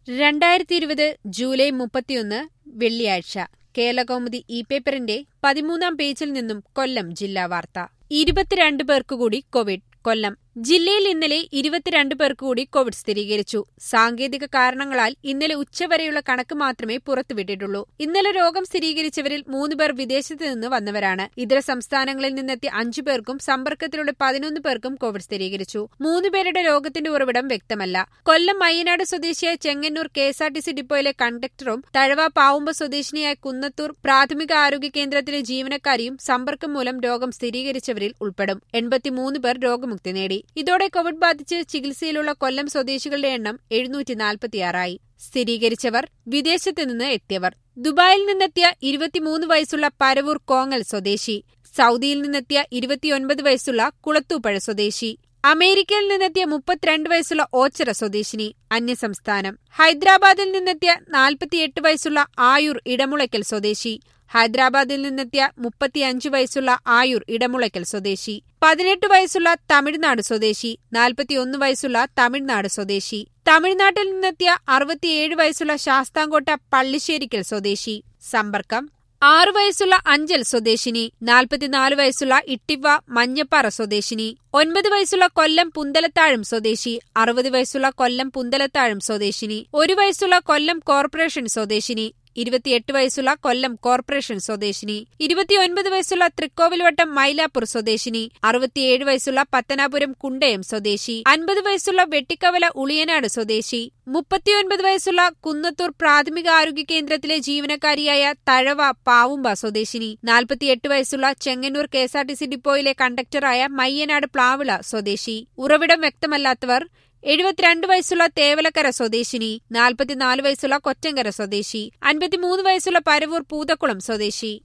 രണ്ടായിരത്തി ഇരുപത് ജൂലൈ മുപ്പത്തിയൊന്ന് വെള്ളിയാഴ്ച കേരളകൗമുദി ഇ പേപ്പറിന്റെ പതിമൂന്നാം പേജിൽ നിന്നും കൊല്ലം ജില്ലാ വാർത്ത ഇരുപത്തിരണ്ട് പേർക്ക് കൂടി കോവിഡ് കൊല്ലം ജില്ലയിൽ ഇന്നലെ ഇരുപത്തിരണ്ട് പേർക്ക് കൂടി കോവിഡ് സ്ഥിരീകരിച്ചു സാങ്കേതിക കാരണങ്ങളാൽ ഇന്നലെ ഉച്ചവരെയുള്ള കണക്ക് മാത്രമേ പുറത്തുവിട്ടിട്ടുള്ളൂ ഇന്നലെ രോഗം സ്ഥിരീകരിച്ചവരിൽ മൂന്ന് പേർ വിദേശത്ത് നിന്ന് വന്നവരാണ് ഇതര സംസ്ഥാനങ്ങളിൽ നിന്നെത്തിയ അഞ്ചു പേർക്കും സമ്പർക്കത്തിലൂടെ പതിനൊന്ന് പേർക്കും കോവിഡ് സ്ഥിരീകരിച്ചു മൂന്ന് പേരുടെ രോഗത്തിന്റെ ഉറവിടം വ്യക്തമല്ല കൊല്ലം മയ്യനാട് സ്വദേശിയായ Chengannur K S R T C ഡിപ്പോയിലെ കണ്ടക്ടറും തഴവ പാവുമ്പ സ്വദേശിനിയായ കുന്നത്തൂർ പ്രാഥമിക ആരോഗ്യ കേന്ദ്രത്തിലെ ജീവനക്കാരിയും സമ്പർക്കം മൂലം രോഗം സ്ഥിരീകരിച്ചവരിൽ ഉൾപ്പെടും എൺപത്തിമൂന്ന് പേർ രോഗമുക്തി നേടി ഇതോടെ കോവിഡ് ബാധിച്ച് ചികിത്സയിലുള്ള കൊല്ലം സ്വദേശികളുടെ എണ്ണം എഴുന്നൂറ്റി നാൽപ്പത്തിയാറായി സ്ഥിരീകരിച്ചവർ വിദേശത്ത് നിന്ന് എത്തിയവർ ദുബായിൽ നിന്നെത്തിയ ഇരുപത്തിമൂന്ന് വയസ്സുള്ള പരവൂർ കോങ്ങൽ സ്വദേശി സൗദിയിൽ നിന്നെത്തിയ ഇരുപത്തിയൊൻപത് വയസ്സുള്ള കുളത്തൂപ്പഴ സ്വദേശി അമേരിക്കയിൽ നിന്നെത്തിയ മുപ്പത്തിരണ്ട് വയസ്സുള്ള ഓച്ചിറ സ്വദേശിനി അന്യസംസ്ഥാനം ഹൈദരാബാദിൽ നിന്നെത്തിയ നാൽപ്പത്തിയെട്ട് വയസ്സുള്ള ആയൂർ ഇടമുളയ്ക്കൽ സ്വദേശി ഹൈദരാബാദിൽ നിന്നെത്തിയ മുപ്പത്തിയഞ്ച് വയസ്സുള്ള ആയൂർ ഇടമുളയ്ക്കൽ സ്വദേശി പതിനെട്ട് വയസ്സുള്ള തമിഴ്നാട് സ്വദേശി നാൽപ്പത്തിയൊന്ന് വയസ്സുള്ള തമിഴ്നാട് സ്വദേശി തമിഴ്നാട്ടിൽ നിന്നെത്തിയ അറുപത്തിയേഴ് വയസ്സുള്ള ശാസ്താംകോട്ട പള്ളിശ്ശേരിക്കൽ സ്വദേശി സമ്പർക്കം ആറു വയസ്സുള്ള അഞ്ചൽ സ്വദേശിനി നാൽപ്പത്തിനാല് വയസ്സുള്ള ഇട്ടിവ മഞ്ഞപ്പാറ സ്വദേശിനി ഒൻപത് വയസ്സുള്ള കൊല്ലം പുന്തലത്താഴം സ്വദേശി അറുപത് വയസ്സുള്ള കൊല്ലം പുന്തലത്താഴം സ്വദേശിനി ഒരു വയസ്സുള്ള കൊല്ലം കോർപ്പറേഷൻ സ്വദേശിനി ഇരുപത്തിയെട്ട് വയസ്സുള്ള കൊല്ലം കോർപ്പറേഷൻ സ്വദേശിനി ഇരുപത്തിയൊൻപത് വയസ്സുള്ള തൃക്കോവിൽവട്ടം മൈലാപ്പൂർ സ്വദേശിനി അറുപത്തിയേഴ് വയസ്സുള്ള പത്തനാപുരം കുണ്ടയം സ്വദേശി അൻപത് വയസ്സുള്ള വെട്ടിക്കവല ഉളിയനാട് സ്വദേശി മുപ്പത്തിയൊൻപത് വയസ്സുള്ള കുന്നത്തൂർ പ്രാഥമിക ആരോഗ്യ കേന്ദ്രത്തിലെ ജീവനക്കാരിയായ തഴവ പാവുമ്പ സ്വദേശിനി നാൽപ്പത്തിയെട്ട് വയസ്സുള്ള Chengannur K S R T C ഡിപ്പോയിലെ കണ്ടക്ടറായ മയ്യനാട് പ്ലാവിള സ്വദേശി ഉറവിടം വ്യക്തമല്ലാത്തവർ എഴുപത്തിരണ്ട് വയസ്സുള്ള തേവലക്കര സ്വദേശിനി നാൽപ്പത്തിനാല് വയസ്സുള്ള കൊറ്റങ്കര സ്വദേശി അൻപത്തിമൂന്ന് വയസ്സുള്ള പരവൂർ പൂതക്കുളം സ്വദേശി